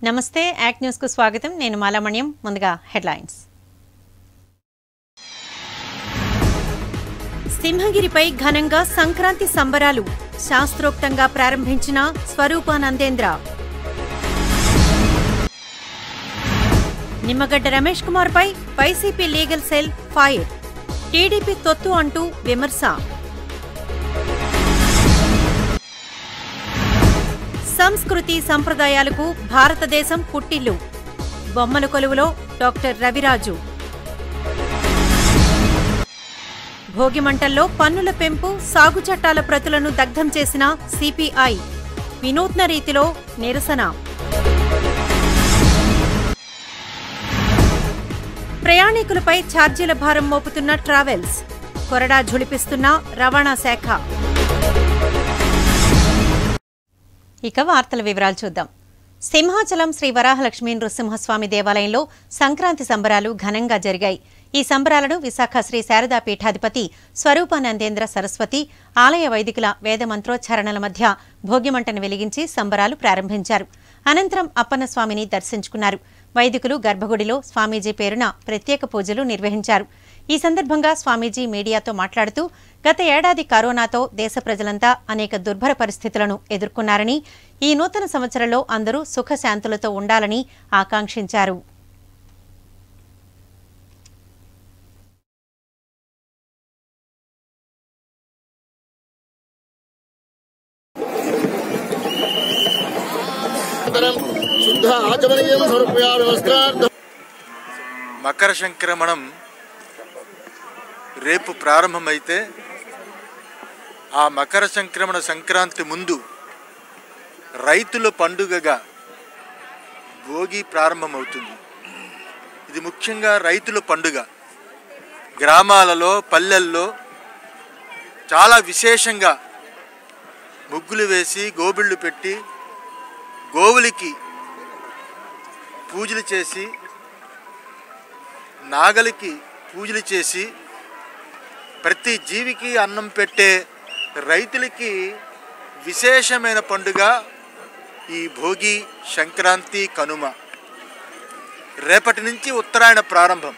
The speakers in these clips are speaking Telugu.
నమస్తే యాక్ట్ న్యూస్కు స్వాగతం నేను మాలామణ్యం ముందుగా హెడ్లైన్స్ సింహగిరిపై ఘనంగా సంక్రాంతి సంబరాలు శాస్త్రోక్తంగా ప్రారంభించిన స్వరూపానందేంద్ర నిమ్మగడ్డ రమేష్ కుమార్ పై YCP legal cell fire TDP తొత్తు అంటూ విమర్శ సంస్కృతి సంప్రదాయాలకు భారతదేశం పుట్టిల్లు బొమ్మల కొలువులో డాక్టర్ రవిరాజు భోగిమంటల్లో పన్నుల పెంపు సాగు చట్టాల ప్రతులను దగ్ధం చేసిన సిపిఐ వినూత్న రీతిలో నిరసన ప్రయాణికులపై ఛార్జీల భారం మోపుతున్న ట్రావెల్స్ కొరడా ఝుళిపిస్తున్న రవాణా శాఖ ఇక వార్తల వివరాలు చూద్దాం సింహాచలం శ్రీ వరాహలక్ష్మీ నృసింహస్వామి దేవాలయంలో సంక్రాంతి సంబరాలు ఘనంగా జరిగాయి ఈ సంబరాలను విశాఖ శ్రీ శారదా పీఠాధిపతి స్వరూపానందేంద్ర సరస్వతి ఆలయ వైదికుల వేద మంత్రోచ్చారణల మధ్య భోగిమంటను వెలిగించి సంబరాలు ప్రారంభించారు అనంతరం అప్పన్నస్వామిని దర్శించుకున్నారు వైదికులు గర్భగుడిలో స్వామీజీ పేరున ప్రత్యేక పూజలు నిర్వహించారు ఈ సందర్భంగా స్వామీజీ మీడియాతో మాట్లాడుతూ గత ఏడాది కరోనాతో దేశ ప్రజలంతా అనేక దుర్భర పరిస్థితులను ఎదుర్కొన్నారని ఈ నూతన సంవత్సరంలో అందరూ సుఖశాంతులతో ఉండాలని ఆకాంక్షించారు అనంతరం శుద్ధ ఆచమనీయం సమర్పయామి నమస్కారం మకర సంక్రమణం రేపు ప్రారంభమైతే ఆ మకర సంక్రమణ సంక్రాంతి ముందు రైతుల పండుగగా భోగి ప్రారంభమవుతుంది ఇది ముఖ్యంగా రైతుల పండుగ గ్రామాలలో పల్లెల్లో చాలా విశేషంగా ముగ్గులు వేసి గోబిళ్ళు పెట్టి గోవులకి పూజలు చేసి నాగలికి పూజలు చేసి ప్రతి జీవికి అన్నం పెట్టే రైతులకి విశేషమైన పండుగ ఈ భోగి సంక్రాంతి కనుమ రేపటి నుంచి ఉత్తరాయణ ప్రారంభం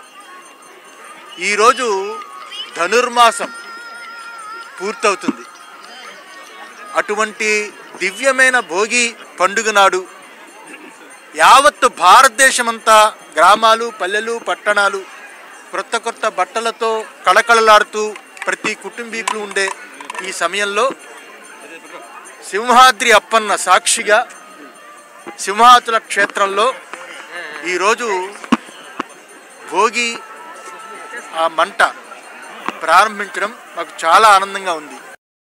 ఈరోజు ధనుర్మాసం పూర్తవుతుంది అటువంటి దివ్యమైన భోగి పండుగ నాడు యావత్తు భారతదేశమంతా గ్రామాలు పల్లెలు పట్టణాలు క్రొత్త కొత్త బట్టలతో కళకళలాడుతూ ప్రతి కుటుంబీకులు ఉండే ఈ సమయంలో సింహాద్రి అప్పన్న సాక్షిగా సింహాచల క్షేత్రంలో ఈరోజు భోగి ఆ మంట ప్రారంభించడం మాకు చాలా ఆనందంగా ఉంది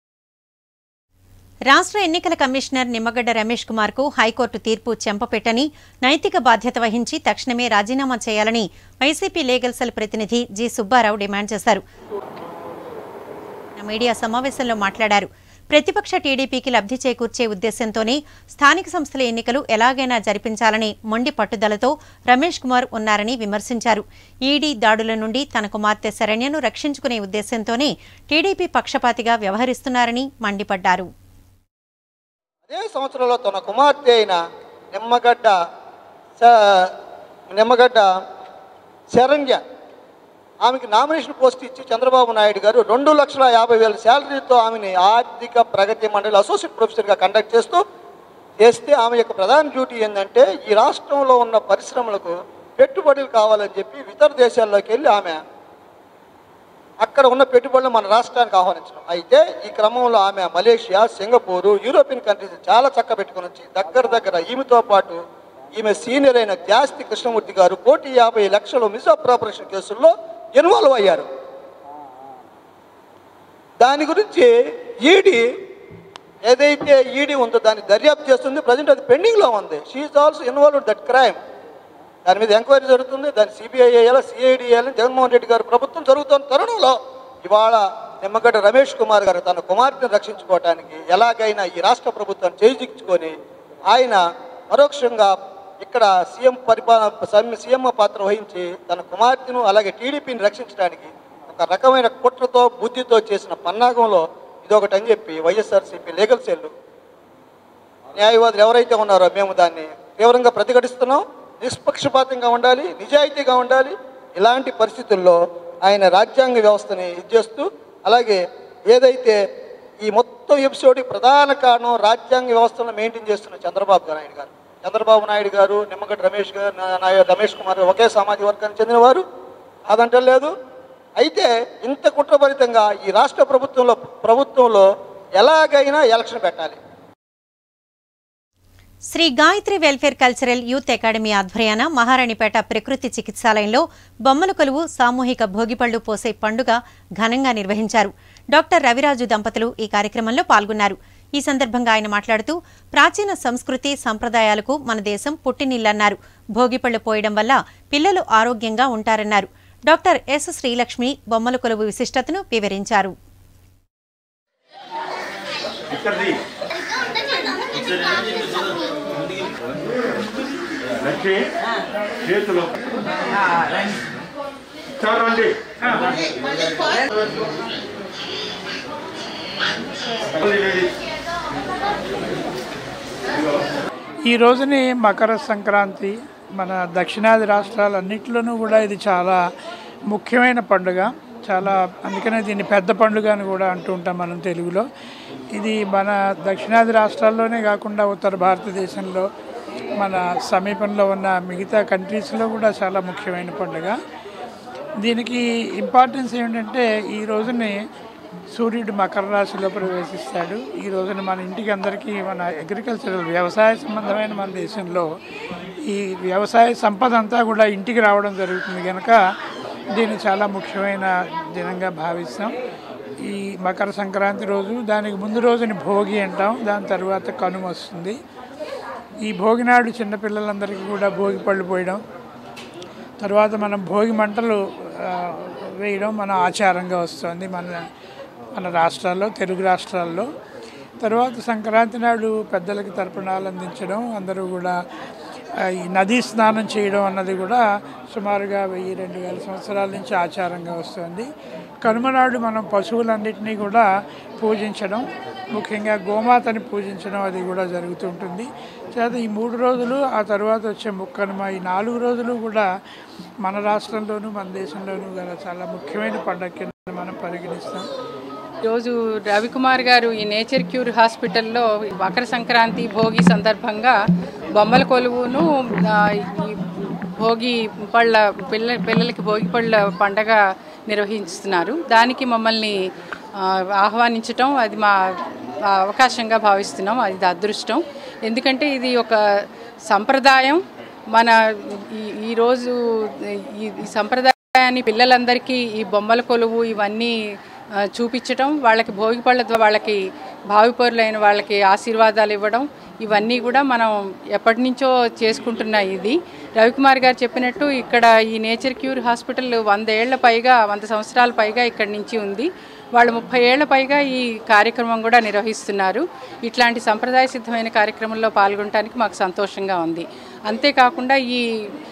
రాష్ట్ర ఎన్నికల కమిషనర్ నిమ్మగడ్డ రమేష్ కుమార్ కు హైకోర్టు తీర్పు చెంపపెట్టని నైతిక బాధ్యత వహించి తక్షణమే రాజీనామా చేయాలని వైసీపీ లీగల్ సెల్ ప్రతినిధి జి సుబ్బారావు డిమాండ్ చేశారు మీడియా సమావేశంలో మాట్లాడారు ప్రతిపక్ష టీడీపీకి లబ్ధి చేకూర్చే ఉద్దేశంతోనే స్థానిక సంస్థల ఎన్నికలు ఎలాగైనా జరిపించాలని మొండి పట్టుదలతో రమేష్ కుమార్ ఉన్నారని విమర్శించారు ఈడీ దాడుల నుండి తన కుమార్తె శరణ్యను రక్షించుకునే ఉద్దేశంతోనే టీడీపీ పక్షపాతిగా వ్యవహరిస్తున్నారని మండిపడ్డారు అదే సంవత్సరంలో తన కుమార్తె అయిన నిమ్మగడ్డ స- నిమ్మగడ్డ శరణ్య ఆమెకి నామినేషన్ పోస్ట్ ఇచ్చి చంద్రబాబు నాయుడు గారు రెండు లక్షల యాభై వేల శాలరీతో ఆమెని ఆర్థిక ప్రగతి మండలి అసోసియేట్ ప్రొఫెసర్గా కండక్ట్ చేస్తూ చేస్తే ఆమె యొక్క ప్రధాన డ్యూటీ ఏంటంటే ఈ రాష్ట్రంలో ఉన్న పరిశ్రమలకు పెట్టుబడులు కావాలని చెప్పి ఇతర దేశాల్లోకి వెళ్ళి ఆమె అక్కడ ఉన్న పెట్టుబడులు మన రాష్ట్రానికి ఆహ్వానించడం అయితే ఈ క్రమంలో ఆమె మలేషియా సింగపూరు యూరోపియన్ కంట్రీస్ చాలా చక్క పెట్టుకుని వచ్చి దగ్గర దగ్గర ఈమెతో పాటు ఈమె సీనియర్ అయిన జాస్తి కృష్ణమూర్తి గారు కోటి యాభై లక్షలు మిస్అప్రాపరేషన్ కేసుల్లో ఇన్వాల్వ్ అయ్యారు దాని గురించి ఈడీ ఏదైతే ఈడీ ఉందో దాన్ని దర్యాప్తు చేస్తుంది ప్రజెంట్ అది పెండింగ్లో ఉంది she also involve that crime దాని మీద ఎంక్వైరీ జరుగుతుంది దాన్ని సిబిఐ వేయాలి సిఐడి వేయాలని జగన్మోహన్ రెడ్డి గారు ప్రభుత్వం జరుగుతున్న తరుణంలో ఇవాళ నిమ్మగడ్డ రమేష్ కుమార్ గారు తన కుమార్తెను రక్షించుకోవడానికి ఎలాగైనా ఈ రాష్ట్ర ప్రభుత్వం చేజిక్చుకొని ఆయన పరోక్షంగా ఇక్కడ సీఎం పరిపాలన సీఎం పాత్ర వహించి తన కుమార్తెను అలాగే టీడీపీని రక్షించడానికి ఒక రకమైన కుట్రతో బుద్ధితో చేసిన పన్నాగంలో ఇదొకటి అని చెప్పి వైఎస్ఆర్సీపీ లీగల్ సెల్ న్యాయవాదులు ఎవరైతే ఉన్నారో మేము దాన్ని తీవ్రంగా ప్రతిఘటిస్తున్నాం నిష్పక్షపాతంగా ఉండాలి నిజాయితీగా ఉండాలి ఇలాంటి పరిస్థితుల్లో ఆయన రాజ్యాంగ వ్యవస్థని ఇచ్చేస్తూ అలాగే ఏదైతే ఈ మొత్తం ఎపిసోడ్కి ప్రధాన కారణం రాజ్యాంగ వ్యవస్థను మెయింటైన్ చేస్తున్న చంద్రబాబు నాయుడు గారు చంద్రబాబు నాయుడు గారు నిమ్మగడ్డ రమేష్ గారు నా- నా- రమేష్ కుమార్ ఒకే సామాజిక వర్గానికి చెందినవారు అదంటలేదు అయితే ఇంత కుట్రభరితంగా ఈ రాష్ట్ర ప్రభుత్వంలో ప్రభుత్వంలో ఎలాగైనా ఎలక్షన్ పెట్టాలి Shri Gayatri welfare cultural youth academy ఆధ్వర్యాన మహారాణిపేట ప్రకృతి చికిత్సాలయంలో బొమ్మల కొలువు సామూహిక భోగిపళ్లు పోసే పండుగ ఘనంగా నిర్వహించారు డాక్టర్ రవిరాజు దంపతులు ఈ కార్యక్రమంలో పాల్గొన్నారు ఈ సందర్భంగా ఆయన మాట్లాడుతూ ప్రాచీన సంస్కృతి సంప్రదాయాలకు మన దేశం పుట్టినిల్లన్నారు భోగిపళ్లు పోయడం వల్ల పిల్లలు ఆరోగ్యంగా ఉంటారన్నారు డాక్టర్ ఎస్ శ్రీలక్ష్మి బొమ్మల కొలువు విశిష్టతను వివరించారు లక్ష్మి చేతులు చూడండి ఈ రోజుని మకర సంక్రాంతి మన దక్షిణాది రాష్ట్రాలన్నింటిలోనూ కూడా ఇది చాలా ముఖ్యమైన పండుగ చాలా అందుకనే దీన్ని పెద్ద పండుగ అని కూడా అంటూ ఉంటాం మనం తెలుగులో ఇది మన దక్షిణాది రాష్ట్రాల్లోనే కాకుండా ఉత్తర భారతదేశంలో మన సమీపంలో ఉన్న మిగతా కంట్రీస్లో కూడా చాలా ముఖ్యమైన పండుగ దీనికి ఇంపార్టెన్స్ ఏంటంటే ఈ రోజుని సూర్యుడు మకర రాశిలో ప్రవేశిస్తాడు ఈ రోజున మన ఇంటికి అందరికీ మన అగ్రికల్చరల్ వ్యవసాయ సంబంధమైన మన దేశంలో ఈ వ్యవసాయ సంపద అంతా కూడా ఇంటికి రావడం జరుగుతుంది కనుక దీన్ని చాలా ముఖ్యమైన దినంగా భావిస్తాం ఈ మకర సంక్రాంతి రోజు దానికి ముందు రోజుని భోగి అంటాం దాని తర్వాత కనుమ వస్తుంది ఈ భోగి నాడు చిన్నపిల్లలందరికీ కూడా భోగి పళ్ళు పోయడం తర్వాత మనం భోగి మంటలు ఆ, వేయడం మన ఆచారంగా వస్తుంది మన మన రాష్ట్రాల్లో తెలుగు రాష్ట్రాల్లో తర్వాత సంక్రాంతి నాడు పెద్దలకి తర్పణాలు అందించడం అందరూ కూడా ఆ, ఈ నదీ స్నానం చేయడం అన్నది కూడా సుమారుగా వెయ్యి రెండు వేల సంవత్సరాల నుంచి ఆచారంగా వస్తుంది కనుమ నాడు మనం పశువులన్నింటినీ కూడా పూజించడం ముఖ్యంగా గోమాతని పూజించడం అది కూడా జరుగుతుంటుంది చేత ఈ మూడు రోజులు ఆ తర్వాత వచ్చే ముక్కనుమ ఈ నాలుగు రోజులు కూడా మన రాష్ట్రంలోనూ మన దేశంలోనూ గల చాలా ముఖ్యమైన పండగ కింద మనం పరిగణిస్తాం ఈరోజు రవికుమార్ గారు ఈ నేచర్ క్యూర్ హాస్పిటల్లో మకర సంక్రాంతి భోగి సందర్భంగా బొమ్మల కొలువును ఆ, ఈ భోగి పళ్ళ పిల్ల పిల్లలకి భోగి పళ్ళ పండగ నిర్వహిస్తున్నారు దానికి మమ్మల్ని ఆ, ఆహ్వానించటం అది మా ఆ, అవకాశంగా భావిస్తున్నాం అది అదృష్టం ఎందుకంటే ఇది ఒక సంప్రదాయం మన ఈ- ఈరోజు ఈ ఈ సంప్రదాయాన్ని పిల్లలందరికీ ఈ బొమ్మల కొలువు ఇవన్నీ ఆ, చూపించటం వాళ్ళకి భోగి పళ్ళ ద్వారా వాళ్ళకి భావి పౌరులైన వాళ్ళకి ఆశీర్వాదాలు ఇవ్వడం ఇవన్నీ కూడా మనం ఎప్పటి నుంచో చేసుకుంటున్న ఇది రవికుమార్ గారు చెప్పినట్టు ఇక్కడ ఈ నేచర్ క్యూర్ హాస్పిటల్ వంద ఏళ్ల పైగా వంద సంవత్సరాల పైగా ఇక్కడి నుంచి ఉంది వాళ్ళు ముప్పై ఏళ్ల పైగా ఈ కార్యక్రమం కూడా నిర్వహిస్తున్నారు ఇట్లాంటి సంప్రదాయ సిద్ధమైన కార్యక్రమంలో పాల్గొనడానికి మాకు సంతోషంగా ఉంది అంతేకాకుండా ఈ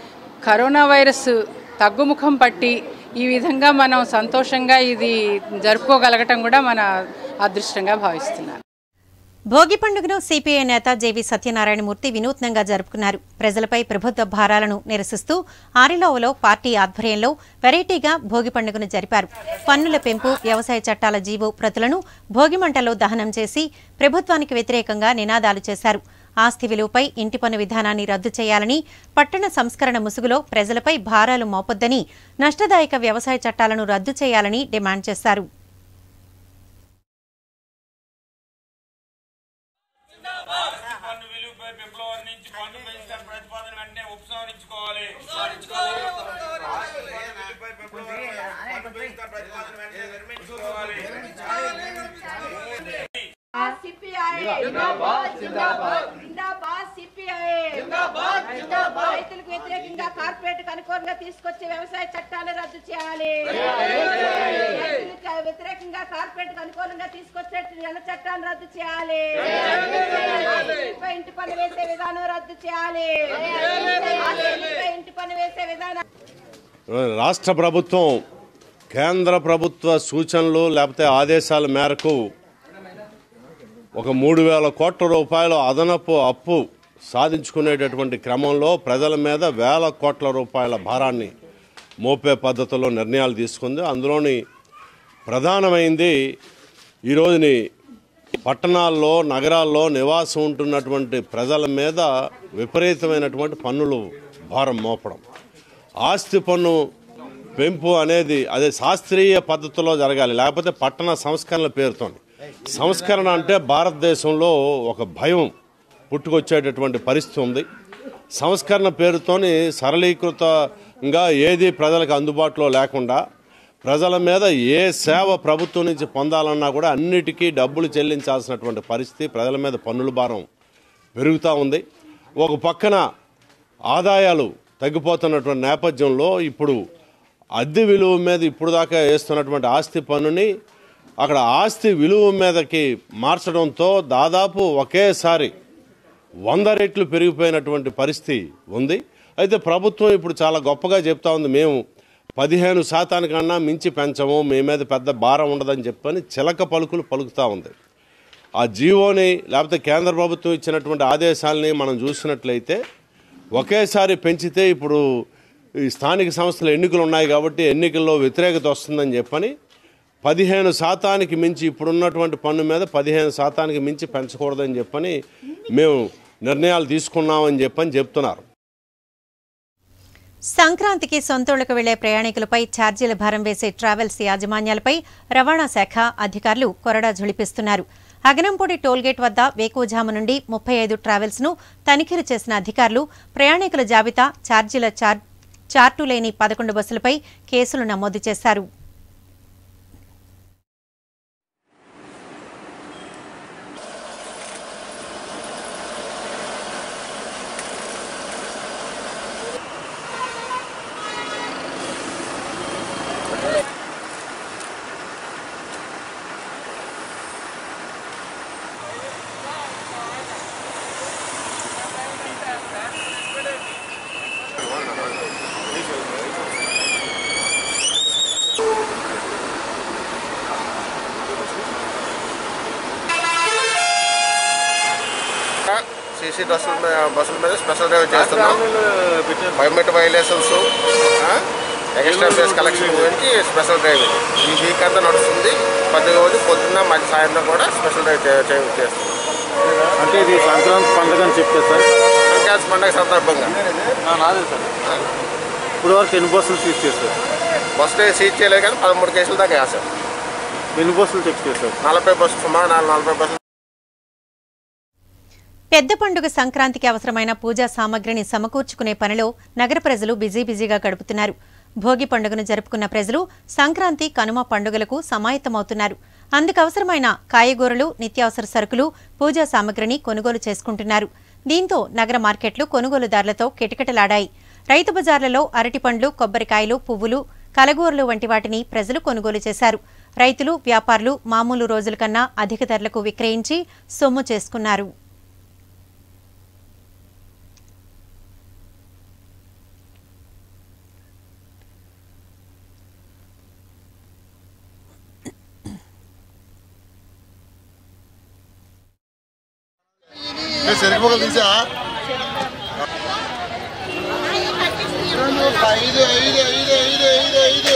కరోనా వైరస్ తగ్గుముఖం పట్టి ఈ విధంగా మనం సంతోషంగా ఇది జరుపుకోగలగటం కూడా మన అదృష్టంగా భావిస్తున్నాను భోగి పండుగను సిపిఐ నేత జేవి సత్యనారాయణమూర్తి వినూత్నంగా జరుపుకున్నారు ప్రజలపై ప్రభుత్వ భారాలను నిరసిస్తూ ఆరిలోవలో పార్టీ ఆధ్వర్యంలో వెరైటీగా భోగి పండుగను జరిపారు పన్నుల పెంపు వ్యవసాయ చట్టాల జీవో ప్రతులను భోగిమంటలో దహనం చేసి ప్రభుత్వానికి వ్యతిరేకంగా నినాదాలు చేశారు ఆస్తి విలువపై ఇంటి పన్ను విధానాన్ని రద్దు చేయాలని పట్టణ సంస్కరణ ముసుగులో ప్రజలపై భారాలు మోపొద్దని నష్టదాయక వ్యవసాయ చట్టాలను రద్దు చేయాలని డిమాండ్ చేశారు పన్ను విలువపై విప్లవం నుంచి పన్ను పెంచిన ప్రతిపాదన వెంటనే ఉపసంహరించుకోవాలి విలువపై విప్లవం పన్ను పెంచిన ప్రతిపాదన వెంటనే విరమించుకోవాలి రైతులకు వ్యతిరేకంగా కార్పొరేట్ అనుకూలంగా తీసుకొచ్చే వ్యవసాయ చట్టాలు రద్దు చేయాలి రైతులకు వ్యతిరేకంగా కార్పొరేట్ అనుకూలంగా తీసుకొచ్చే నెల చట్టాన్ని రద్దు చేయాలి ఆస్తిపై ఇంటి పన్ను వేసే విధానం రద్దు చేయాలి ఆస్తిపై ఇంటి పన్ను వేసే విధానం రాష్ట్ర ప్రభుత్వం కేంద్ర ప్రభుత్వ సూచనలు లేకపోతే ఆదేశాల మేరకు ఒక మూడు వేల కోట్ల రూపాయల అదనపు అప్పు సాధించుకునేటటువంటి క్రమంలో ప్రజల మీద వేల కోట్ల రూపాయల భారాన్ని మోపే పద్ధతిలో నిర్ణయాలు తీసుకుంది అందులోని ప్రధానమైంది ఈ రోజుని పట్టణాల్లో నగరాల్లో నివాసం ఉంటున్నటువంటి ప్రజల మీద విపరీతమైనటువంటి పన్నులు భారం మోపడం ఆస్తి పన్ను పెంపు అనేది అదే శాస్త్రీయ పద్ధతిలో జరగాలి లేకపోతే పట్టణ సంస్కరణల పేరుతోని సంస్కరణ అంటే భారతదేశంలో ఒక భయం పుట్టుకొచ్చేటటువంటి పరిస్థితి ఉంది సంస్కరణ పేరుతోని సరళీకృతంగా ఏది ప్రజలకు అందుబాటులో లేకుండా ప్రజల మీద ఏ సేవ ప్రభుత్వం నుంచి పొందాలన్నా కూడా అన్నిటికీ డబ్బులు చెల్లించాల్సినటువంటి పరిస్థితి ప్రజల మీద పన్నుల భారం పెరుగుతూ ఉంది ఒక పక్కన ఆదాయాలు తగ్గిపోతున్నటువంటి నేపథ్యంలో ఇప్పుడు అద్దె విలువ మీద ఇప్పుడు దాకా వేస్తున్నటువంటి ఆస్తి పన్నుని అక్కడ ఆస్తి విలువ మీదకి మార్చడంతో దాదాపు ఒకేసారి వంద రెట్లు పెరిగిపోయినటువంటి పరిస్థితి ఉంది అయితే ప్రభుత్వం ఇప్పుడు చాలా గొప్పగా చెప్తా ఉంది మేము పదిహేను శాతానికన్నా మించి పెంచము మీ మీద పెద్ద భారం ఉండదని చెప్పని చిలక పలుకులు పలుకుతూ ఉంది ఆ జీవోని లేకపోతే కేంద్ర ప్రభుత్వం ఇచ్చినటువంటి ఆదేశాలని మనం చూసినట్లయితే ఒకేసారి పెంచితే ఇప్పుడు ఈ స్థానిక సంస్థల ఎన్నికలు ఉన్నాయి కాబట్టి ఎన్నికల్లో వ్యతిరేకత వస్తుందని చెప్పని పదిహేను శాతానికి మించి ఇప్పుడున్నటువంటి పన్ను మీద పదిహేను శాతానికి మించి పెంచకూడదని చెప్పని మేము నిర్ణయాలు తీసుకున్నామని చెప్పని చెప్తున్నారు సంక్రాంతికి సొంతూళ్లకు వెళ్లే ప్రయాణికులపై ఛార్జీల భారం వేసే ట్రావెల్స్ యాజమాన్యాలపై రవాణా శాఖ అధికారులు కొరడా ఝుళిపిస్తున్నారు అగనంపూడి టోల్గేట్ వద్ద వేకువజాము నుండి ముప్పై ఐదు ట్రావెల్స్ ను తనిఖీలు చేసిన అధికారులు ప్రయాణికుల జాబితా ఛార్జీల చార్ చార్టు లేని పదకొండు బస్సులపై కేసులు నమోదు చేశారు సీసీ బస్సుల మీద బస్సుల మీద స్పెషల్ డ్రైవ్ చేస్తున్నాం biometric violations extra face collection గురించి స్పెషల్ డ్రైవ్ ఇది. ఈ వీక్ అంతా నడుస్తుంది ప్రతి రోజు పొద్దున్న మధ్య సాయంత్రం కూడా స్పెషల్ డ్రైవ్ చే- చే- చేస్తున్నాం అంటే ఇది సంక్రాంతి పండుగ అని చెప్తే సార్ సంక్రాంతి పండుగ సందర్భంగా నాదే సార్ ఇప్పుడు వరకు ఎన్ని బస్సులు సీజ్ చేస్తారు బస్సులు సీజ్ చేయలేదు కానీ పదమూడు కేసుల దాకా వేసాం ఎన్ని బస్సులు చెక్ చేస్తారు నలభై బస్సు సుమారు నాలుగు నలభై బస్సులు పెద్ద పండుగ సంక్రాంతికి అవసరమైన పూజా సామగ్రిని సమకూర్చుకునే పనిలో నగర ప్రజలు బిజీ బిజీగా గడుపుతున్నారు భోగి పండుగను జరుపుకున్న ప్రజలు సంక్రాంతి కనుమ పండుగలకు సమాయత్తమవుతున్నారు అందుకు అవసరమైన కాయగూరలు నిత్యావసర సరుకులు పూజా సామగ్రిని కొనుగోలు చేసుకుంటున్నారు దీంతో నగర మార్కెట్లు కొనుగోలుదారులతో కిటకిటలాడాయి రైతు బజార్లలో అరటిపండ్లు కొబ్బరికాయలు పువ్వులు కలగూరలు వంటి వాటిని ప్రజలు కొనుగోలు చేశారు రైతులు వ్యాపారులు మామూలు రోజుల కన్నా అధిక ధరలకు విక్రయించి సొమ్ము చేసుకున్నారు శనగపొగలు తీసా ఐదు ఐదు ఐదు ఐదు ఐదు ఐదు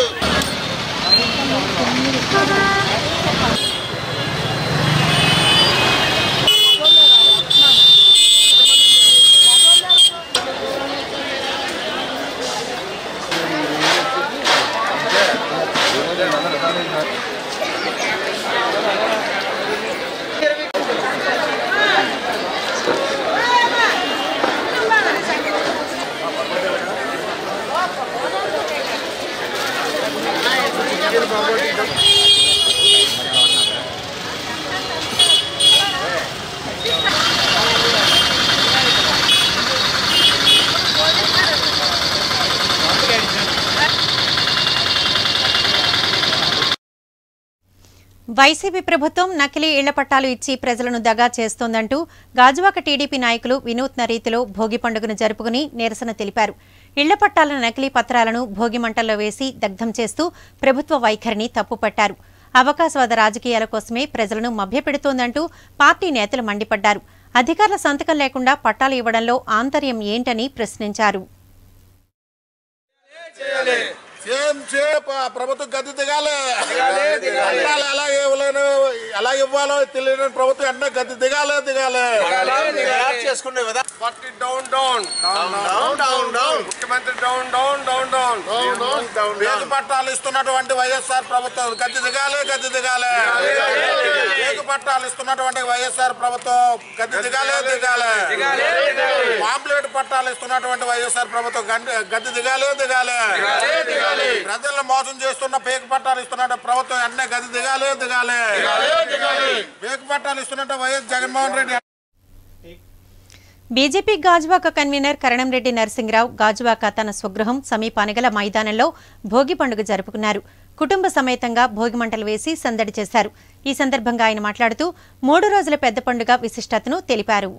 వైసీపీ ప్రభుత్వం నకిలీ ఇళ్ల పట్టాలు ఇచ్చి ప్రజలను దగా చేస్తోందంటూ గాజువాక టీడీపీ నాయకులు వినూత్న రీతిలో భోగి పండుగను జరుపుకుని నిరసన తెలిపారు ఇళ్ల పట్టాల నకిలీ పత్రాలను భోగి మంటల్లో వేసి దగ్ధం చేస్తూ ప్రభుత్వ వైఖరిని తప్పుపట్టారు అవకాశవాద రాజకీయాల కోసమే ప్రజలను మభ్యపెడుతోందంటూ పార్టీ నేతలు మండిపడ్డారు అధికారుల సంతకం లేకుండా పట్టాలు ఇవ్వడంలో ఆంతర్యం ఏంటని ప్రశ్నించారు సేమ్ సేప్ ప్రభుత్వం గది దిగాలి పట్టాలు ఎలా ఇవ్వలేను ఎలా ఇవ్వాలో తెలియని ప్రభుత్వం వెంటనే గది దిగాలి దిగాలి చేసుకునే విధానం party down down down down down ముఖ్యమంత్రి down down down down down వేగు పట్టాలు ఇస్తున్నటువంటి వైఎస్ఆర్ ప్రభుత్వం గది దిగాలి గది దిగాలి వేగు పట్టాలు ఇస్తున్నటువంటి వైఎస్ఆర్ ప్రభుత్వం గది దిగాలి దిగాలి పాంప్లెట్ పట్టాలు ఇస్తున్నటువంటి వైఎస్ఆర్ ప్రభుత్వం గండి- గది దిగాలి దిగాలి ప్రజలను మోసం చేస్తున్న పేక పట్టాలు ఇస్తున్న ప్రభుత్వం వెంటనే గది దిగాలి దిగాలి పేక పట్టాలు ఇస్తున్నట్టు YS Jaganmohan Reddy BJP Gajuwaka convener Karanamreddy Narasimharao Gajuwaka తన స్వగృహం సమీపానగల మైదానంలో భోగి పండుగ జరుపుకున్నారు కుటుంబ సమేతంగా భోగి మంటలు వేసి సందడి చేశారు ఈ సందర్భంగా ఆయన మాట్లాడుతూ మూడు రోజుల పెద్ద పండుగ విశిష్టతను తెలిపారు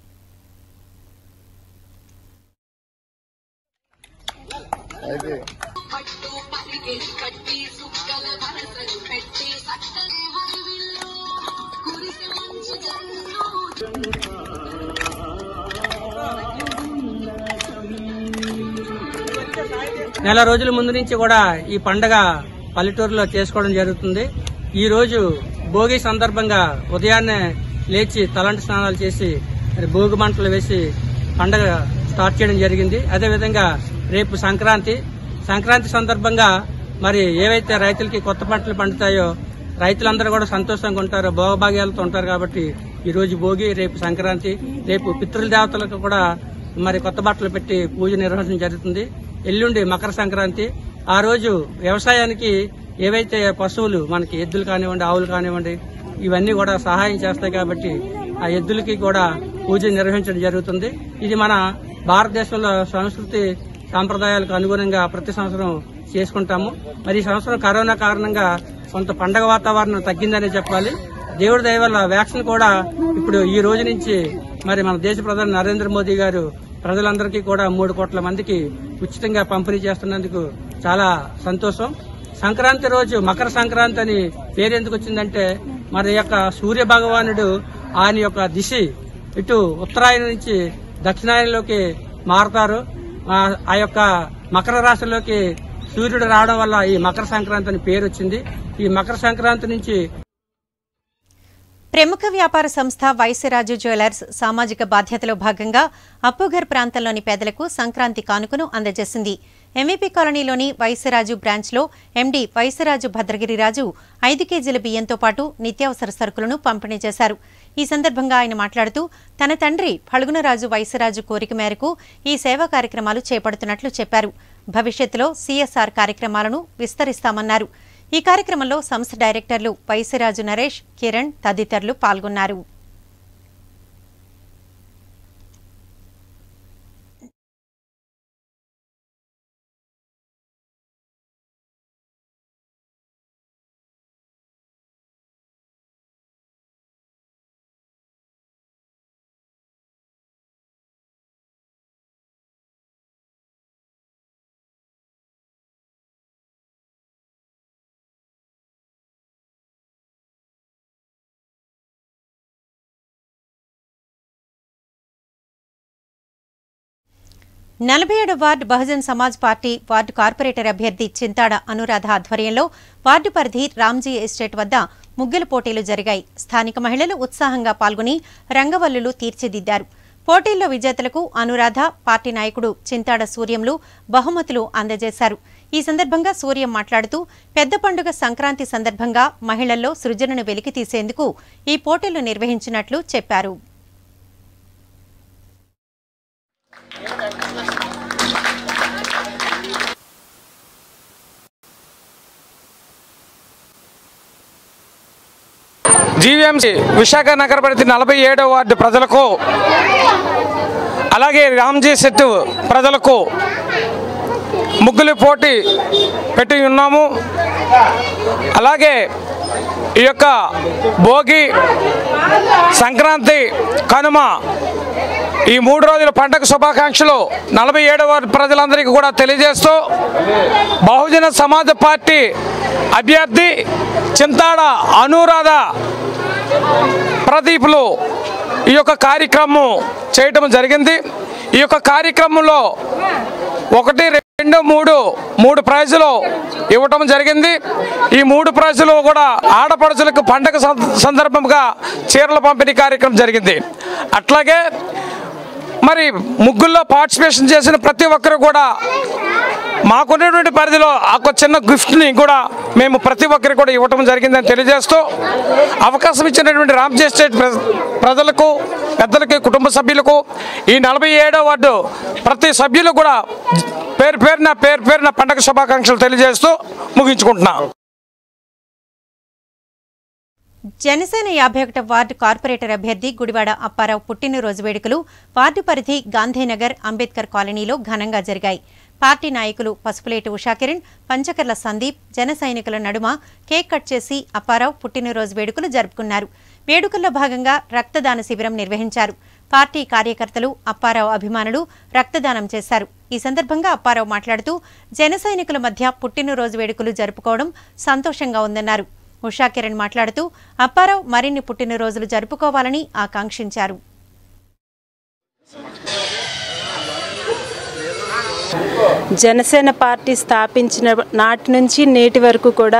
నెల రోజుల ముందు నుంచి కూడా ఈ పండగ పల్లెటూరులో చేసుకోవడం జరుగుతుంది ఈ రోజు భోగి సందర్భంగా ఉదయాన్నే లేచి తలంటి స్నానాలు చేసి మరి భోగి మంటలు వేసి పండగ స్టార్ట్ చేయడం జరిగింది అదేవిధంగా రేపు సంక్రాంతి సంక్రాంతి సందర్భంగా మరి ఏవైతే రైతులకి కొత్త పంటలు పండుతాయో రైతులందరూ కూడా సంతోషంగా ఉంటారు భోగభాగ్యాలతో ఉంటారు కాబట్టి ఈ రోజు భోగి రేపు సంక్రాంతి రేపు పితృల దేవతలకు కూడా మరి కొత్త బట్టలు పెట్టి పూజ నిర్వహించడం జరుగుతుంది ఎల్లుండి మకర సంక్రాంతి ఆ రోజు వ్యవసాయానికి ఏవైతే పశువులు మనకి ఎద్దులు కానివ్వండి ఆవులు కానివ్వండి ఇవన్నీ కూడా సహాయం చేస్తాయి కాబట్టి ఆ ఎద్దులకి కూడా పూజ నిర్వహించడం జరుగుతుంది ఇది మన భారతదేశంలో సంస్కృతి సాంప్రదాయాలకు అనుగుణంగా ప్రతి సంవత్సరం చేసుకుంటాము మరి ఈ సంవత్సరం కరోనా కారణంగా కొంత పండగ వాతావరణం తగ్గిందనే చెప్పాలి దేవుడి దయ వల్ల వ్యాక్సిన్ కూడా ఇప్పుడు ఈ రోజు నుంచి మరి మన దేశ ప్రధాని నరేంద్ర మోదీ గారు ప్రజలందరికీ కూడా మూడు కోట్ల మందికి ఉచితంగా పంపిణీ చేస్తున్నందుకు చాలా సంతోషం సంక్రాంతి రోజు మకర సంక్రాంతి అని పేరు ఎందుకు వచ్చిందంటే మన యొక్క సూర్య భగవానుడు ఆయన యొక్క దిశ ఇటు ఉత్తరాయణ నుంచి దక్షిణాయనలోకి మారుతారు ఆ ఆ యొక్క మకర రాశిలోకి సూర్యుడు రావడం వల్ల ఈ మకర సంక్రాంతి అని పేరు వచ్చింది ఈ మకర సంక్రాంతి నుంచి ప్రముఖ వ్యాపార సంస్థ వైశ్యరాజు జ్యువెలర్స్ సామాజిక బాధ్యతలో భాగంగా అప్పుఘర్ ప్రాంతంలోని పేదలకు సంక్రాంతి కానుకను అందజేసింది ఎంవీపీ కాలనీలోని వైశ్యరాజు బ్రాంచ్లో ఎండీ వైశ్యరాజు భద్రగిరిరాజు ఐదు కేజీల బియ్యంతో పాటు నిత్యావసర సరుకులను పంపిణీ చేశారు ఈ సందర్భంగా ఆయన మాట్లాడుతూ తన తండ్రి ఫల్గుణరాజు వైశ్యరాజు కోరిక మేరకు ఈ సేవా కార్యక్రమాలు చేపడుతున్నట్లు చెప్పారు భవిష్యత్తులో సీఎస్ఆర్ కార్యక్రమాలను విస్తరిస్తామన్నారు ఈ కార్యక్రమంలో సంస్థ డైరెక్టర్లు వైశ్యరాజు నరేష్ కిరణ్ తదితరులు పాల్గొన్నారు నలభై ఏడు ward Bahujan Samaj party ward corporator అభ్యర్థి చింతాడ అనురాధ ఆధ్వర్యంలో వార్డు పరిధి రామ్జీ ఎస్టేట్ వద్ద ముగ్గుల పోటీలు జరిగాయి స్థానిక మహిళలు ఉత్సాహంగా పాల్గొని రంగవల్లులు తీర్చిదిద్దారు పోటీల్లో విజేతలకు అనురాధ పార్టీ నాయకుడు చింతాడ సూర్యంలు బహుమతులు అందజేశారు ఈ సందర్భంగా సూర్యం మాట్లాడుతూ పెద్ద పండుగ సంక్రాంతి సందర్భంగా మహిళల్లో సృజనను వెలికి తీసేందుకు ఈ పోటీలు నిర్వహించినట్లు చెప్పారు జీవీఎంసీ విశాఖ నగర పరిధి నలభై ఏడో వార్డు ప్రజలకు అలాగే రామ్జీ సెట్టు ప్రజలకు ముగ్గులు పోటీ పెట్టి ఉన్నాము అలాగే ఈ యొక్క భోగి సంక్రాంతి కనుమ ఈ మూడు రోజుల పండగ శుభాకాంక్షలు నలభై ఏడవ వార్డు ప్రజలందరికీ కూడా తెలియజేస్తూ బహుజన సమాజ పార్టీ అభ్యర్థి చింతాడ అనురాధ ప్రదీప్లు ఈ యొక్క కార్యక్రమం చేయటం జరిగింది ఈ యొక్క కార్యక్రమంలో ఒకటి రెండు మూడు మూడు ప్రైజులు ఇవ్వటం జరిగింది ఈ మూడు ప్రైజులు కూడా ఆడపడుచులకు పండగ సం- సందర్భంగా చీరల పంపిణీ కార్యక్రమం జరిగింది అట్లాగే మరి ముగ్గుల్లో పార్టిసిపేషన్ చేసిన ప్రతి ఒక్కరు కూడా మాకున్నటువంటి పరిధిలో ఒక చిన్న గిఫ్ట్ని కూడా మేము ప్రతి ఒక్కరికి కూడా ఇవ్వటం జరిగిందని తెలియజేస్తూ అవకాశం ఇచ్చినటువంటి రామ్జీ ఎస్టేట్ ప్ర- ప్రజలకు పెద్దలకి కుటుంబ సభ్యులకు ఈ నలభై ఏడో వార్డు ప్రతి సభ్యులు కూడా పేరు పేరున పేరు పేరున పండగ శుభాకాంక్షలు తెలియజేస్తూ ముగించుకుంటున్నాం జనసేన యాభై ఒకటో వార్డు కార్పొరేటర్ అభ్యర్థి గుడివాడ అప్పారావు పుట్టినరోజు వేడుకలు వార్డు పరిధి గాంధీనగర్ అంబేద్కర్ కాలనీలో ఘనంగా జరిగాయి పార్టీ నాయకులు పసుపులేటి ఉషాకిరణ్ పంచకర్ల సందీప్ జన సైనికుల నడుమ కేక్ కట్ చేసి అప్పారావు పుట్టినరోజు వేడుకలు జరుపుకున్నారు వేడుకల్లో భాగంగా రక్తదాన శిబిరం నిర్వహించారు పార్టీ కార్యకర్తలు అప్పారావు అభిమానులు రక్తదానం చేశారు ఈ సందర్భంగా అప్పారావు మాట్లాడుతూ జన సైనికుల మధ్య పుట్టినరోజు వేడుకలు జరుపుకోవడం సంతోషంగా ఉందన్నారు ఉషా కిరణ్ మాట్లాడుతూ అప్పారావు మరిన్ని పుట్టినరోజులు జరుపుకోవాలని ఆకాంక్షించారు జనసేన పార్టీ స్థాపించిన నాటి నుంచి నేటి వరకు కూడా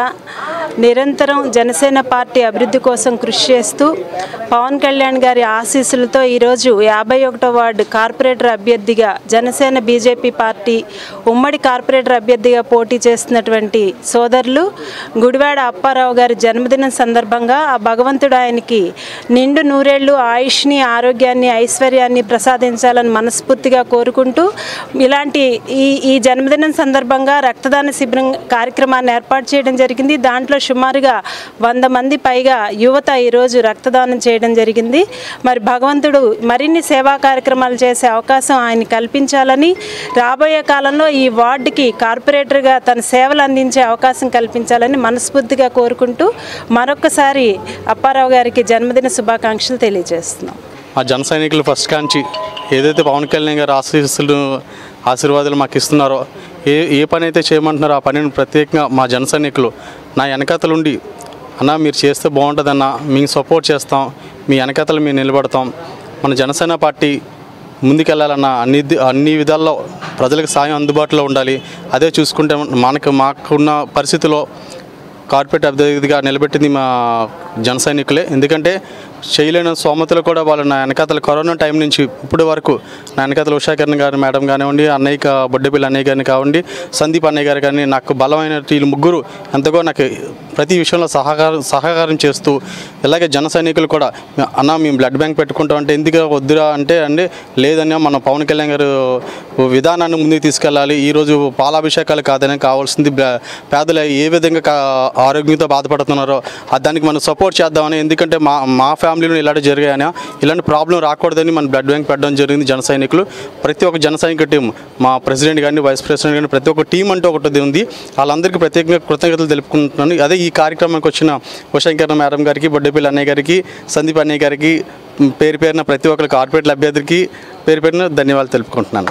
నిరంతరం జనసేన పార్టీ అభివృద్ధి కోసం కృషి చేస్తూ పవన్ కళ్యాణ్ గారి ఆశీస్సులతో ఈరోజు యాభై ఒకటో వార్డు కార్పొరేటర్ అభ్యర్థిగా జనసేన బీజేపీ పార్టీ ఉమ్మడి కార్పొరేటర్ అభ్యర్థిగా పోటీ చేస్తున్నటువంటి సోదరులు గుడివాడ అప్పారావు గారి జన్మదినం సందర్భంగా ఆ భగవంతుడు ఆయనకి నిండు నూరేళ్లు ఆయుష్ని ఆరోగ్యాన్ని ఐశ్వర్యాన్ని ప్రసాదించాలని మనస్ఫూర్తిగా కోరుకుంటూ ఇలాంటి ఈ ఈ జన్మదినం సందర్భంగా రక్తదాన శిబిరం కార్యక్రమాన్ని ఏర్పాటు చేయడం జరిగింది దాంట్లో సుమారుగా వంద మంది పైగా యువత ఈరోజు రక్తదానం చేయడం జరిగింది మరి భగవంతుడు మరిన్ని సేవా కార్యక్రమాలు చేసే అవకాశం ఆయన కల్పించాలని రాబోయే కాలంలో ఈ వార్డుకి కార్పొరేటర్గా తన సేవలు అందించే అవకాశం కల్పించాలని మనస్ఫూర్తిగా కోరుకుంటూ మరొకసారి అప్పారావు గారికి జన్మదిన శుభాకాంక్షలు తెలియజేస్తున్నాం మా జన సైనికులు ఫస్ట్ కాంచి ఏదైతే పవన్ కళ్యాణ్ గారు ఆశీస్సులు ఆశీర్వాదాలు మాకు ఇస్తున్నారో ఏ ఏ పని అయితే చేయమంటున్నారో ఆ పనిని ప్రత్యేకంగా మా జన సైనికులు నా వెనకతలుండి అన్న మీరు చేస్తే బాగుంటుందన్న మేము సపోర్ట్ చేస్తాం మీ వెనకతలు మేము నిలబడతాం మన జనసేన పార్టీ ముందుకెళ్ళాలన్న అన్ని అన్ని విధాల్లో ప్రజలకు సాయం అందుబాటులో ఉండాలి అదే చూసుకుంటే మనకు మాకున్న పరిస్థితిలో కార్పొరేట్ అభ్యర్థిగా నిలబెట్టింది మా జన సైనికులే ఎందుకంటే చేయలేని సోమతలు కూడా వాళ్ళు నా వెనకాతల కరోనా టైం నుంచి ఇప్పటి వరకు నా వెనకాతల ఉషాకరణ్ గారి మేడం కానివ్వండి అన్నయ్య కా- బొడ్డెపల్లి అన్నయ్య గారిని కానివ్వండి సందీప్ అన్నయ్య గారు కానీ నాకు బలమైన వీళ్ళు ముగ్గురు ఎంతగో నాకు ప్రతి విషయంలో సహకారం సహకారం చేస్తూ ఇలాగే జన సైనికులు కూడా అన్న మేము బ్లడ్ బ్యాంక్ పెట్టుకుంటాం అంటే ఎందుకు వద్దురా అంటే అండి లేదన్నా మన పవన్ కళ్యాణ్ గారు విధానాన్ని ముందుకు తీసుకెళ్ళాలి ఈరోజు పాలాభిషేకాలు కాదని కావాల్సింది బ్ల- పేదలు ఏ విధంగా కా- ఆరోగ్యంతో బాధపడుతున్నారో ఆ దానికి మనం సపోర్ట్ చేద్దామని ఎందుకంటే మా మా ఫ్యామిలీలో ఇలాంటి జరిగాయని ఇలాంటి ప్రాబ్లం రాకూడదని మన బ్లడ్ బ్యాంక్ పెట్టడం జరిగింది జన సైనికులు ప్రతి ఒక్క జన సైనిక టీం మా ప్రెసిడెంట్ కానీ వైస్ ప్రెసిడెంట్ కానీ ప్రతి ఒక్క టీం అంటూ ఒకటి ఉంది వాళ్ళందరికీ ప్రత్యేకంగా కృతజ్ఞతలు తెలుపుకుంటున్నాను అదే ఈ కార్యక్రమానికి వచ్చిన ఉషాంకరణ మేడం గారికి బొడ్డేపల్లి అన్నయ్య గారికి సందీప్ అన్నయ్య గారికి పేరు పేరున ప్రతి ఒక్కరి కార్పొరేట్ అభ్యర్థికి పేరు పేరున ధన్యవాదాలు తెలుపుకుంటున్నాను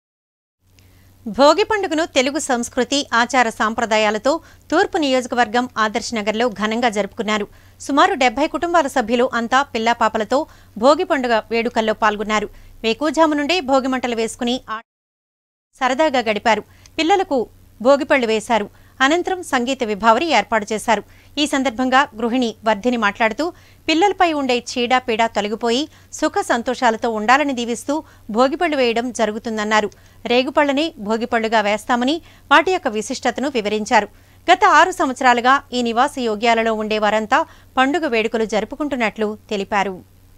భోగి పండుగను తెలుగు సంస్కృతి ఆచార సాంప్రదాయాలతో తూర్పు నియోజకవర్గం ఆదర్శ్ నగర్లో ఘనంగా జరుపుకున్నారు సుమారు డెబ్బై కుటుంబాల సభ్యులు అంతా పిల్లాపాపలతో భోగి పండుగ వేడుకల్లో పాల్గొన్నారు వేకుజాము నుండే భోగి మంటలు వేసుకుని ఆ- సరదాగా గడిపారు పిల్లలకు భోగిపళ్లు వేశారు అనంతరం సంగీత విభావరి ఏర్పాటు చేశారు ఈ సందర్భంగా గృహిణి వర్ధిని మాట్లాడుతూ పిల్లలపై ఉండే చీడ పీడ తొలగిపోయి సుఖ సంతోషాలతో ఉండాలని దీవిస్తూ భోగిపళ్ళు వేయడం జరుగుతుందన్నారు రేగుపళ్ళని భోగిపళ్ళుగా వేస్తామని వాటి యొక్క విశిష్టతను వివరించారు గత ఆరు సంవత్సరాలుగా ఈ నివాస యోగ్యాలలో ఉండే వారంతా పండుగ వేడుకలు జరుపుకుంటున్నట్లు తెలిపారు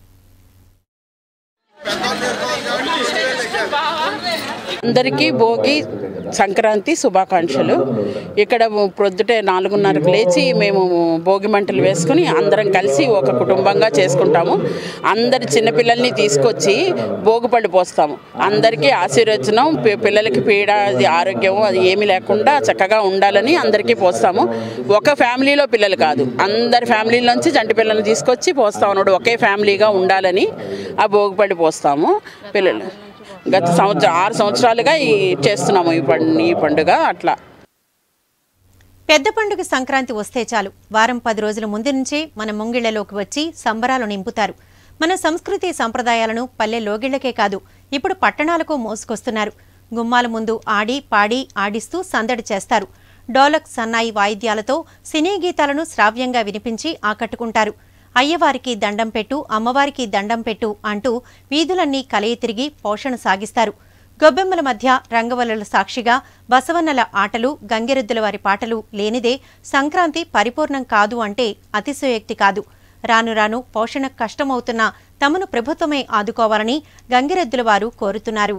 అందరికీ భోగి సంక్రాంతి శుభాకాంక్షలు ఇక్కడ ప్రొద్దుటే నాలుగున్నరకు లేచి మేము భోగి మంటలు వేసుకుని అందరం కలిసి ఒక కుటుంబంగా చేసుకుంటాము అందరి చిన్నపిల్లల్ని తీసుకొచ్చి భోగిపళ్ళు పోస్తాము అందరికీ ఆశీర్వచనం పి- పిల్లలకి పీడ అది ఆరోగ్యం అది ఏమీ లేకుండా చక్కగా ఉండాలని అందరికీ పోస్తాము ఒక ఫ్యామిలీలో పిల్లలు కాదు అందరి ఫ్యామిలీల నుంచి జంటి పిల్లల్ని తీసుకొచ్చి పోస్తాం అన్నాడు ఒకే ఫ్యామిలీగా ఉండాలని ఆ భోగిపళ్ళు పోస్తాము పిల్లలు గత సంవత్సరం ఆరు సంవత్సరాలుగా ఈ చేస్తున్నాము ఈ పండు ఈ పండుగ అట్లా పెద్ద పండుగ సంక్రాంతి వస్తే చాలు వారం పది రోజుల ముందు నుంచే మన ముంగిళ్లలోకి వచ్చి సంబరాలు నింపుతారు మన సంస్కృతి సంప్రదాయాలను పల్లె లోగిళ్లకే కాదు ఇప్పుడు పట్టణాలకు మోసుకొస్తున్నారు గుమ్మాల ముందు ఆడి పాడి ఆడిస్తూ సందడి చేస్తారు డోలక్ సన్నాయి వాయిద్యాలతో సినీ గీతాలను శ్రావ్యంగా వినిపించి ఆకట్టుకుంటారు అయ్యవారికి దండం పెట్టు అమ్మవారికి దండం పెట్టు అంటూ వీధులన్నీ కలయి తిరిగి పోషణ సాగిస్తారు గొబ్బెమ్మల మధ్య రంగవల్లుల సాక్షిగా బసవన్నల ఆటలు గంగిరెద్దుల వారి పాటలు లేనిదే సంక్రాంతి పరిపూర్ణం కాదు అంటే అతిశయోక్తి కాదు రాను రాను పోషణ కష్టమవుతున్న తమను ప్రభుత్వమే ఆదుకోవాలని గంగిరెద్దుల వారు కోరుతున్నారు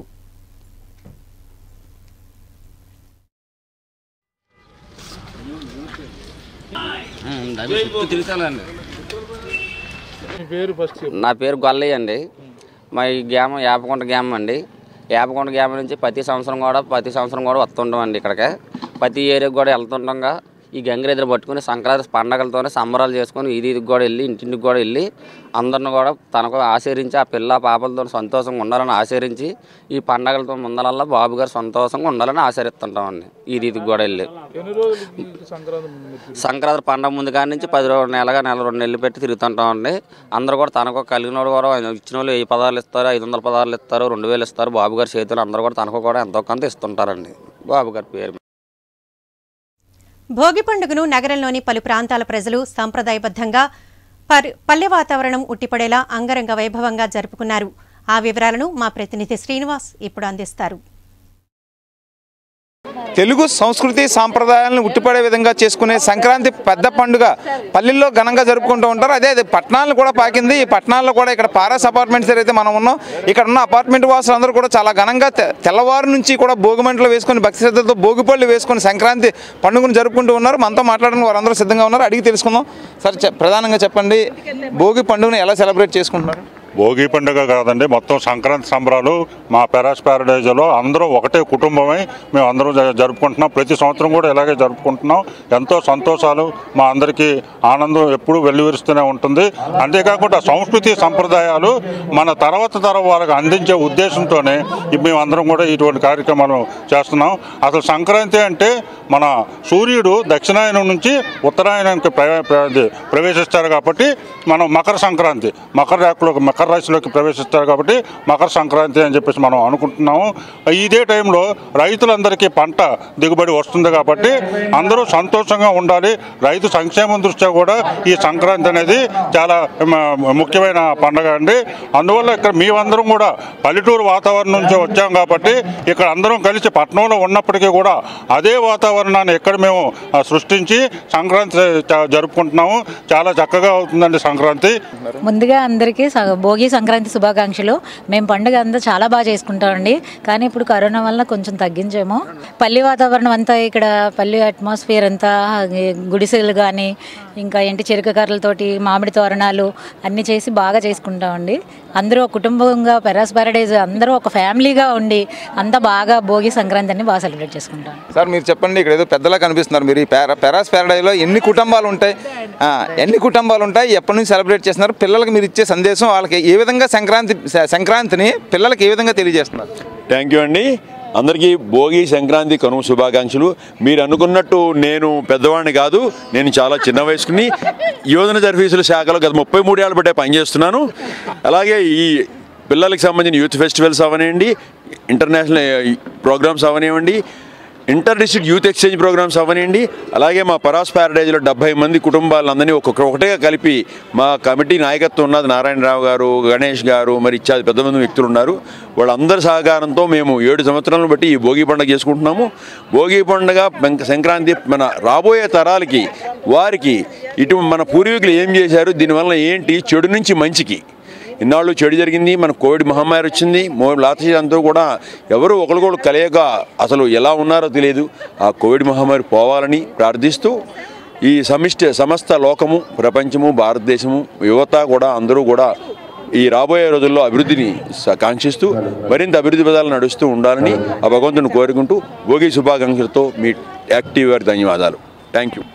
నా పేరు గొల్లయ్య అండి మా ఈ గ్రామం యాపకొండ గ్రామం అండి యాపకొండ గ్రామం నుంచి ప్రతి సంవత్సరం కూడా ప్రతి సంవత్సరం కూడా వస్తుంటాం అండి ఇక్కడికి ప్రతి ఏరియాకి కూడా వెళ్తుండగా ఈ గంగిరెద్దులు పట్టుకుని సంక్రాంతి పండగలతోనే సంబరాలు చేసుకొని ఇది ఇది కూడా వెళ్ళి ఇంటింటికి కూడా వెళ్ళి అందరిని కూడా తనకు ఆశీర్వించి ఆ పిల్ల పాపలతో సంతోషంగా ఉండాలని ఆశీర్వించి ఈ పండగలతో ముందరల్లా బాబు గారు సంతోషంగా ఉండాలని ఆశీర్విస్తుంటామండి ఇది ఇది కూడా వెళ్ళి ఎన్ని రోజులు ఈ సంక్రాంతి సంక్రాంతి పండగ ముందు కాడి నుంచి పది రోజులు నెలగా నెల రెండు నెలలు పెట్టి తిరుగుతుంటామండి అందరూ కూడా తనకు కలిగిన వాళ్ళు కూడా ఇచ్చిన వాళ్ళు వెయ్యి పదాలు ఇస్తారు ఐదు వందల పదాలు ఇస్తారు రెండు వేలు ఇస్తారు బాబు గారి చేతులు అందరూ కూడా తనకు కూడా ఎంతో కొంత ఇస్తుంటారండి బాబు గారి పేరు మీద. భోగి పండుగను నగరంలోని పలు ప్రాంతాల ప్రజలు సంప్రదాయబద్ధంగా పర్- పల్లె వాతావరణం ఉట్టిపడేలా అంగరంగ వైభవంగా జరుపుకున్నారు ఆ వివరాలను మా ప్రతినిధి శ్రీనివాస్ ఇప్పుడు అందిస్తారు తెలుగు సంస్కృతి సాంప్రదాయాలను ఉట్టిపడే విధంగా చేసుకునే సంక్రాంతి పెద్ద పండుగ పల్లెల్లో ఘనంగా జరుపుకుంటూ ఉంటారు అదే అదే పట్టణాలను కూడా పాకింది ఈ పట్టణాల్లో కూడా ఇక్కడ పారాస్ అపార్ట్మెంట్స్ అయితే మనం ఉన్నాం ఇక్కడ ఉన్న అపార్ట్మెంట్ వాసులందరూ కూడా చాలా ఘనంగా తె- తెల్లవారు నుంచి కూడా భోగిమంటలు వేసుకొని భక్తి శ్రద్ధలతో భోగిపళ్ళు వేసుకొని సంక్రాంతి పండుగను జరుపుకుంటూ ఉన్నారు మనతో మాట్లాడడానికి వారందరూ సిద్ధంగా ఉన్నారు అడిగి తెలుసుకుందాం సార్ చె- ప్రధానంగా చెప్పండి భోగి పండుగను ఎలా సెలబ్రేట్ చేసుకుంటున్నారు భోగి పండుగ కాదండి మొత్తం సంక్రాంతి సంబరాలు మా పెరాస్ ప్యారడైజ్లో అందరూ ఒకటే కుటుంబమై మేము అందరం జ- జరుపుకుంటున్నాం ప్రతి సంవత్సరం కూడా ఇలాగే జరుపుకుంటున్నాం ఎంతో సంతోషాలు మా అందరికీ ఆనందం ఎప్పుడూ వెల్లివిరుస్తూనే ఉంటుంది అంతేకాకుండా సంస్కృతి సంప్రదాయాలు మన తర్వాత తరం వాళ్ళకి అందించే ఉద్దేశంతోనే ఈ మేమందరం కూడా ఇటువంటి కార్యక్రమాలు చేస్తున్నాం అసలు సంక్రాంతి అంటే మన సూర్యుడు దక్షిణాయనం నుంచి ఉత్తరాయణానికి ప్ర- ప్ర- ప్రవేశిస్తారు కాబట్టి మనం మకర సంక్రాంతి మకర రేఖలోకి మకర రాశిలోకి ప్రవేశిస్తారు కాబట్టి మకర సంక్రాంతి అని చెప్పేసి మనం అనుకుంటున్నాము ఇదే టైంలో రైతులందరికీ పంట దిగుబడి వస్తుంది కాబట్టి అందరూ సంతోషంగా ఉండాలి రైతు సంక్షేమం దృష్ట్యా కూడా ఈ సంక్రాంతి అనేది చాలా మ- ముఖ్యమైన పండగ అండి అందువల్ల ఇక్కడ మేమందరం కూడా పల్లెటూరు వాతావరణం నుంచి వచ్చాం కాబట్టి ఇక్కడ అందరం కలిసి పట్టణంలో ఉన్నప్పటికీ కూడా అదే వాతావరణాన్ని ఇక్కడ మేము ఆ, సృష్టించి సంక్రాంతి చ- జరుపుకుంటున్నాము చాలా చక్కగా అవుతుందండి సంక్రాంతి ముందుగా అందరికీ స- భోగి సంక్రాంతి శుభాకాంక్షలు మేము పండుగ అంతా చాలా బాగా చేసుకుంటామండి కానీ ఇప్పుడు కరోనా వల్ల కొంచెం తగ్గించాము పల్లి వాతావరణం అంతా ఇక్కడ పల్లి అట్మాస్ఫియర్ అంతా ఈ గుడిసెలు కానీ ఇంకా ఏంటి చెరుకు కర్రలతోటి మామిడి తోరణాలు అన్నీ చేసి బాగా చేసుకుంటామండి అందరూ ఒక కుటుంబంగా పెరాస్ పారడైజ్ అందరూ ఒక ఫ్యామిలీగా ఉండి అంతా బాగా భోగి సంక్రాంతి అని బాగా సెలబ్రేట్ చేసుకుంటాం సార్ మీరు చెప్పండి ఇక్కడ ఏదో పెద్దలా కనిపిస్తున్నారు మీరు ఈ పెరా పెరాస్ ప్యారడైలో ఎన్ని కుటుంబాలు ఉంటాయి ఆ, ఎన్ని కుటుంబాలు ఉంటాయి ఎప్పటి నుంచి సెలబ్రేట్ చేస్తున్నారు పిల్లలకి మీరు ఇచ్చే సందేశం వాళ్ళకి ఏ విధంగా సంక్రాంతి స- సంక్రాంతిని పిల్లలకి ఏ విధంగా తెలియజేస్తున్నారు థ్యాంక్ యూ అండి అందరికీ భోగి సంక్రాంతి కనుమ శుభాకాంక్షలు మీరు అనుకున్నట్టు నేను పెద్దవాడిని కాదు నేను చాలా చిన్న వయసుకుని యోజన సర్వీసుల శాఖలో గత ముప్పై మూడేళ్ళ బట్టే పనిచేస్తున్నాను అలాగే ఈ పిల్లలకి సంబంధించిన యూత్ ఫెస్టివల్స్ అవనివ్వండి ఇంటర్నేషనల్ ప్రోగ్రామ్స్ అవనివ్వండి inter district youth exchange programmes అవనివ్వండి అలాగే మా పరాస్ ప్యారడైజ్లో డెబ్బై మంది కుటుంబాలందరినీ ఒక్కొక్క ఒకటిగా కలిపి మా కమిటీ నాయకత్వం ఉన్నది నారాయణరావు గారు గణేష్ గారు మరి ఇత్యాది పెద్ద మంది వ్యక్తులు ఉన్నారు వాళ్ళందరి సహకారంతో మేము ఏడు సంవత్సరాలను బట్టి ఈ భోగి పండుగ చేసుకుంటున్నాము భోగి పండుగ వెంక- సంక్రాంతి మన రాబోయే తరాలకి వారికి ఇటు మన పూర్వీకులు ఏం చేశారు దీనివల్ల ఏంటి చెడు నుంచి మంచికి ఇన్నాళ్ళు చెడు జరిగింది మన కోవిడ్ మహమ్మారి వచ్చింది మో లాతీ అంతా కూడా ఎవరు ఒకరికొకరు కలయక అసలు ఎలా ఉన్నారో తెలియదు ఆ కోవిడ్ మహమ్మారి పోవాలని ప్రార్థిస్తూ ఈ సమిష్టి సమస్త లోకము ప్రపంచము భారతదేశము యువత కూడా అందరూ కూడా ఈ రాబోయే రోజుల్లో అభివృద్ధిని స- కాంక్షిస్తూ మరింత అభివృద్ధి పదాలు నడుస్తూ ఉండాలని ఆ భగవంతుని కోరుకుంటూ భోగి శుభాకాంక్షలతో మీ యాక్టివ్ గారి ధన్యవాదాలు థ్యాంక్ యూ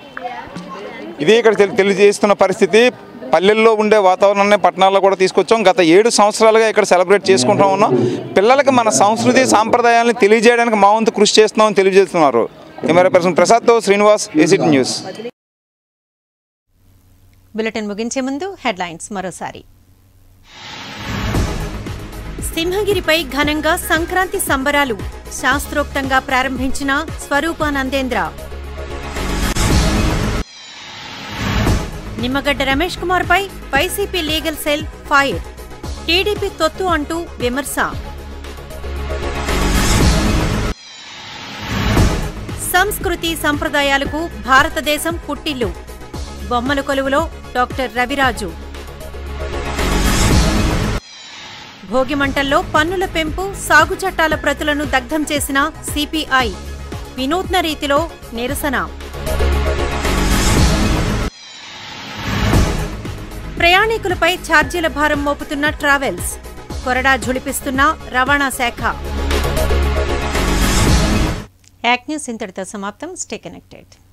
ఇది ఇక్కడ తెలి- తెలియజేస్తున్న పరిస్థితి పల్లెల్లో ఉండే వాతావరణాన్ని పట్టణాల్లో కూడా తీసుకొచ్చాం గత ఏడు సంవత్సరాలుగా ఇక్కడ సెలబ్రేట్ చేసుకుంటూ ఉన్నాం పిల్లలకి మన సంస్కృతి సాంప్రదాయాలను తెలియజేయడానికి మా వంతు కృషి చేస్తున్నామని తెలియజేస్తున్నారు కెమెరా పర్సన్ ప్రసాద్తో శ్రీనివాస్ ఏసిటీ న్యూస్ బులెటిన్ ముగించే ముందు హెడ్లైన్స్ మరోసారి సింహగిరిపై ఘనంగా సంక్రాంతి సంబరాలు శాస్త్రోక్తంగా ప్రారంభించిన స్వరూపానందేంద్ర నిమ్మగడ్డ రమేష్ కుమార్ పై YCP legal cell fire TDP తొత్తు అంటూ విమర్శ సంస్కృతి సంప్రదాయాలకు భారతదేశం పుట్టిల్లు బొమ్మల కొలువులో డాక్టర్ రవిరాజు భోగిమంటల్లో పన్నుల పెంపు సాగు చట్టాల ప్రతులను దగ్ధం చేసిన సిపిఐ వినూత్న రీతిలో నిరసన ప్రయాణికులపై ఛార్జీల భారం మోపుతున్న ట్రావెల్స్ కొరడా ఝుళిపిస్తున్న రవాణా శాఖ యాక్ న్యూస్ ఇంతటితో సమాప్తం స్టే కనెక్టెడ్